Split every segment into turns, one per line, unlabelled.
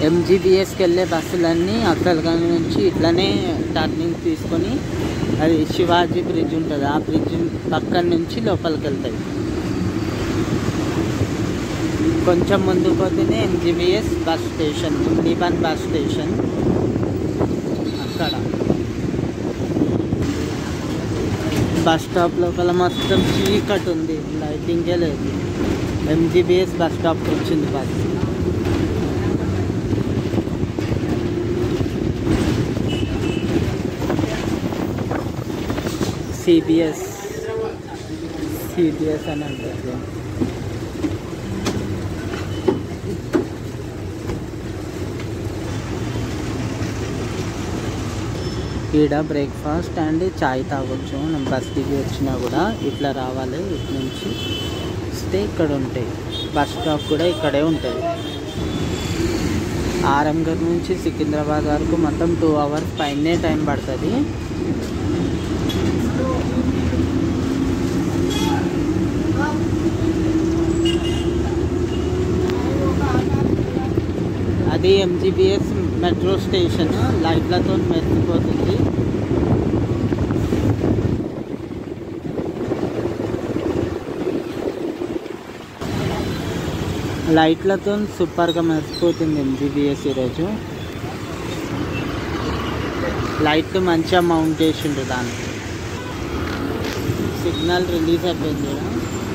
ఎంజీబీఎస్కి వెళ్ళే బస్సులన్నీ అక్కల నుంచి ఇట్లనే టర్నింగ్ తీసుకొని అది శివాజీ బ్రిడ్జ్ ఉంటుంది ఆ బ్రిడ్జ్ పక్కన నుంచి లోపలికి వెళ్తాయి కొంచెం ముందు పోతేనే ఎంజీబీఎస్ బస్ స్టేషన్ నిబాన్ బస్ స్టేషన్ అక్కడ బస్ స్టాప్ లోపల మొత్తం చీకటి ఉంది లైటింగే లేదు ఎంజీబీఎస్ బస్ స్టాప్కి వచ్చింది బస్ సిబిఎస్ సిబిఎస్ అని అంటారు ఈడ బ్రేక్ఫాస్ట్ అండ్ చాయ్ తాగొచ్చు మనం బస్ దిగి వచ్చినా కూడా ఇట్లా రావాలి ఇటు నుంచి వస్తే ఇక్కడ ఉంటాయి బస్ స్టాప్ కూడా ఇక్కడే ఉంటుంది ఆరంగర్ నుంచి సికింద్రాబాద్ వరకు మొత్తం టూ అవర్స్ పైనే టైం పడుతుంది అది ఎంజీబీఎస్ మెట్రో స్టేషన్ లైట్లతో మెరిసిపోతుంది లైట్లతో సూపర్గా మెరిసిపోతుంది ఎంజీబీఎస్ ఈరోజు లైట్ మంచిగా మౌంట్ చేసిండు దానికి సిగ్నల్ రిలీజ్ అయిపోయింది ఈడ.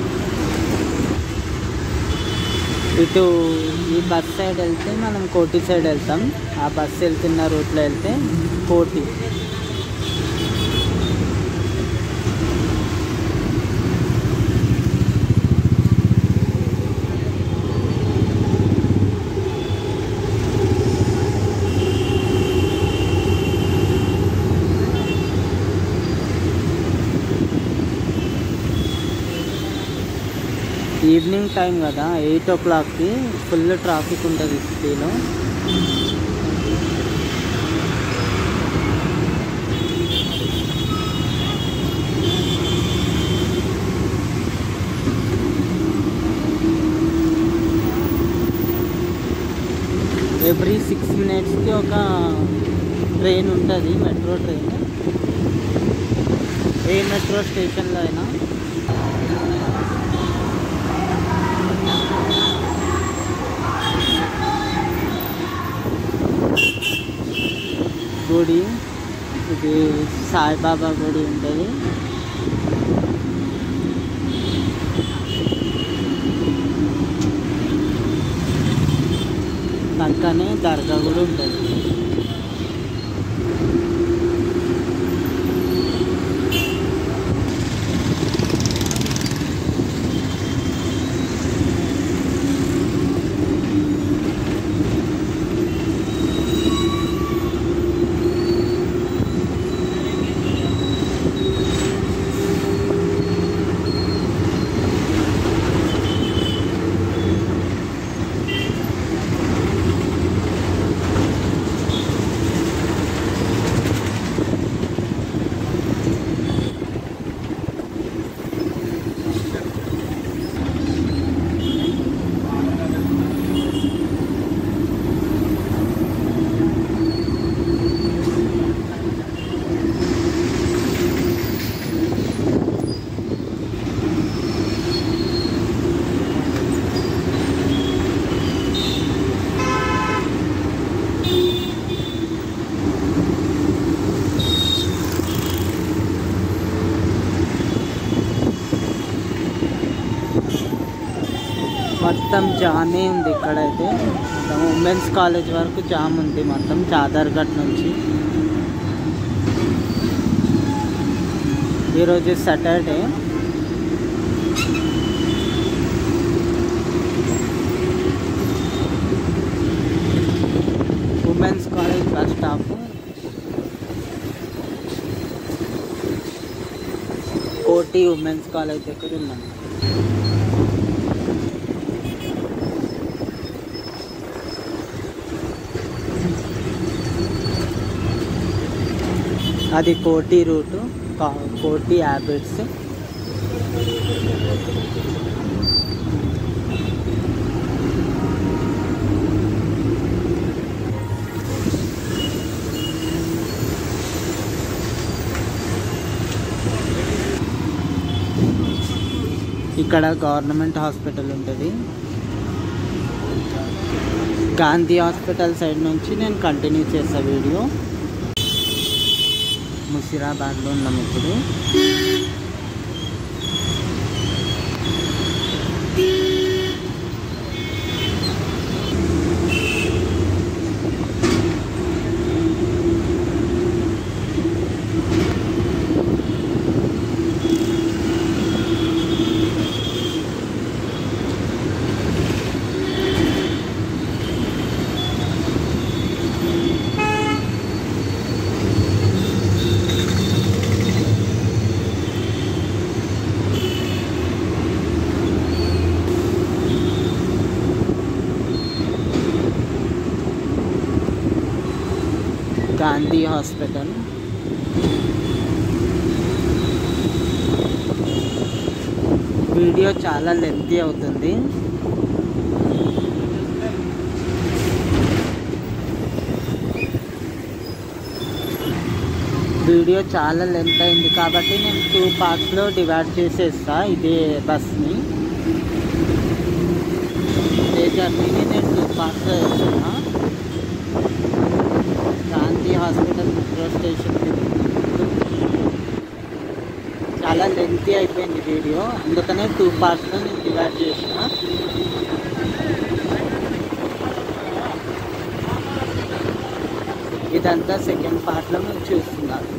ఇటు ఈ బస్ సైడ్ వెళ్తే మనం కోటి సైడ్ వెళ్తాం ఆ బస్ వెళ్తున్న రూట్లో వెళ్తే కోటి ఈవినింగ్ టైం కదా ఎయిట్ ఓ క్లాక్కి ఫుల్ ట్రాఫిక్ ఉంటుంది సిటీలో ఎవ్రీ సిక్స్ మినిట్స్కి ఒక ట్రైన్ ఉంటుంది మెట్రో ట్రైన్ ఏ మెట్రో స్టేషన్లో అయినా గుడి ఇది సాయిబాబా గుడి ఉంటుంది పక్కనే దర్గా కూడా ఉంటుంది మొత్తం జామే ఉంది ఇక్కడైతే మొత్తం ఉమెన్స్ కాలేజ్ వరకు జామ్ ఉంది మొత్తం చాదర్ఘట్ నుంచి ఈరోజు Saturday women's college bus stop Koti women's college దగ్గర ఉన్నాం అది కోటి రూటు కా- కోటి హ్యాబిట్స్ ఇక్కడ గవర్నమెంట్ హాస్పిటల్ ఉంటుంది గాంధీ హాస్పిటల్ సైడ్ నుంచి నేను కంటిన్యూ చేస్తా వీడియో ముషిరాబాద్లో ఉన్నాం ఇప్పుడు గాంధీ హాస్పిటల్ వీడియో చాలా లెంతీ అవుతుంది వీడియో చాలా లెంత్ అయింది కాబట్టి నేను టూ పార్ట్స్లో డివైడ్ చేసేస్తా ఇదే బస్ని ఇదే జర్నీని నేను టూ పార్ట్స్లో వేస్తున్నా గాంధీ హాస్పిటల్ మెట్రో స్టేషన్ చాలా లెంతీ అయిపోయింది వీడియో అందుకనే టూ పార్ట్స్లో నేను డివైడ్ చేసిన ఇదంతా సెకండ్ పార్ట్లో మీరు చూస్తున్నారు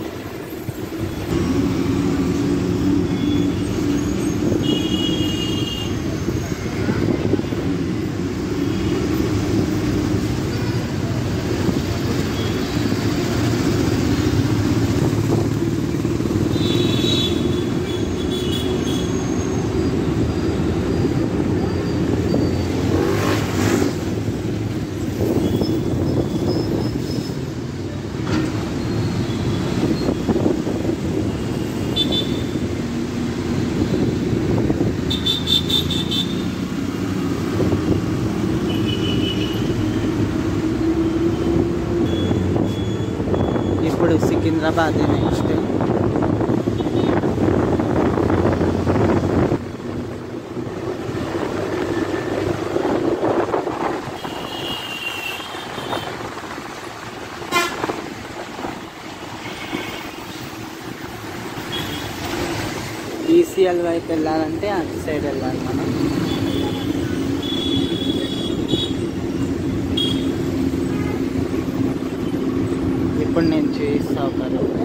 ఇప్పుడు సికింద్రాబాద్ నెక్స్ట్ ఈసీఎల్ వైపు వెళ్ళాలంటే అటు సైడ్ వెళ్ళాలి మనం ఇప్పుడు నేను చూపిస్తా ఒక route.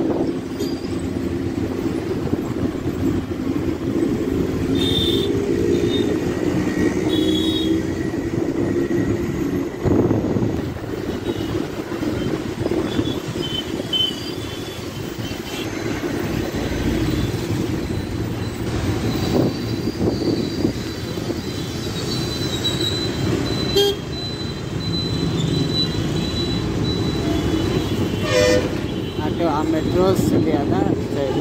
అటు ఆ మెట్రో వస్తుంది కదా అటు సైడ్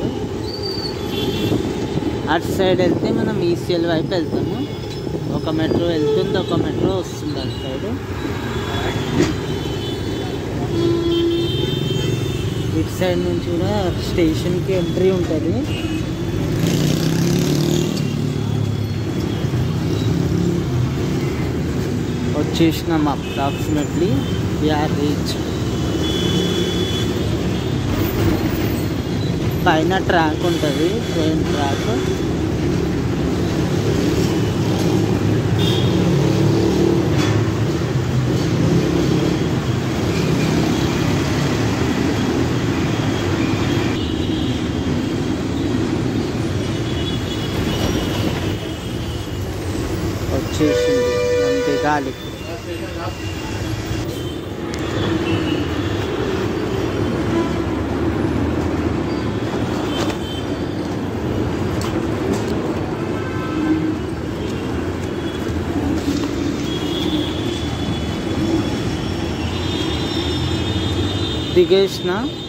అటు సైడ్ వెళ్తే మనం ఈసీఎల్ వైపు వెళ్తాము ఒక మెట్రో వెళ్తుంది ఒక మెట్రో వస్తుంది అటు సైడ్ ఇటు సైడ్ నుంచి కూడా స్టేషన్కి ఎంట్రీ ఉంటుంది వచ్చేసినాం అప్రాక్సిమేట్లీ వీఆర్ రీచ్ పైన ట్రాక్ ఉంటుంది ట్రైన్ ట్రాక్ వచ్చేసింది మనం దిగాలి దిగేసిన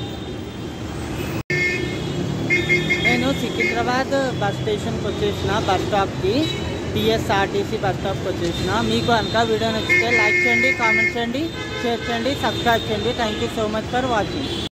నేను సికింద్రాబాద్ బస్ స్టేషన్కి వచ్చేసిన బస్ స్టాప్కి టీఎస్ఆర్టీసీ బస్ స్టాప్కి వచ్చేసిన మీకు కనుక వీడియో నచ్చితే లైక్ చేయండి కామెంట్ చేయండి షేర్ చేయండి సబ్స్క్రైబ్ చేయండి thank you so much for watching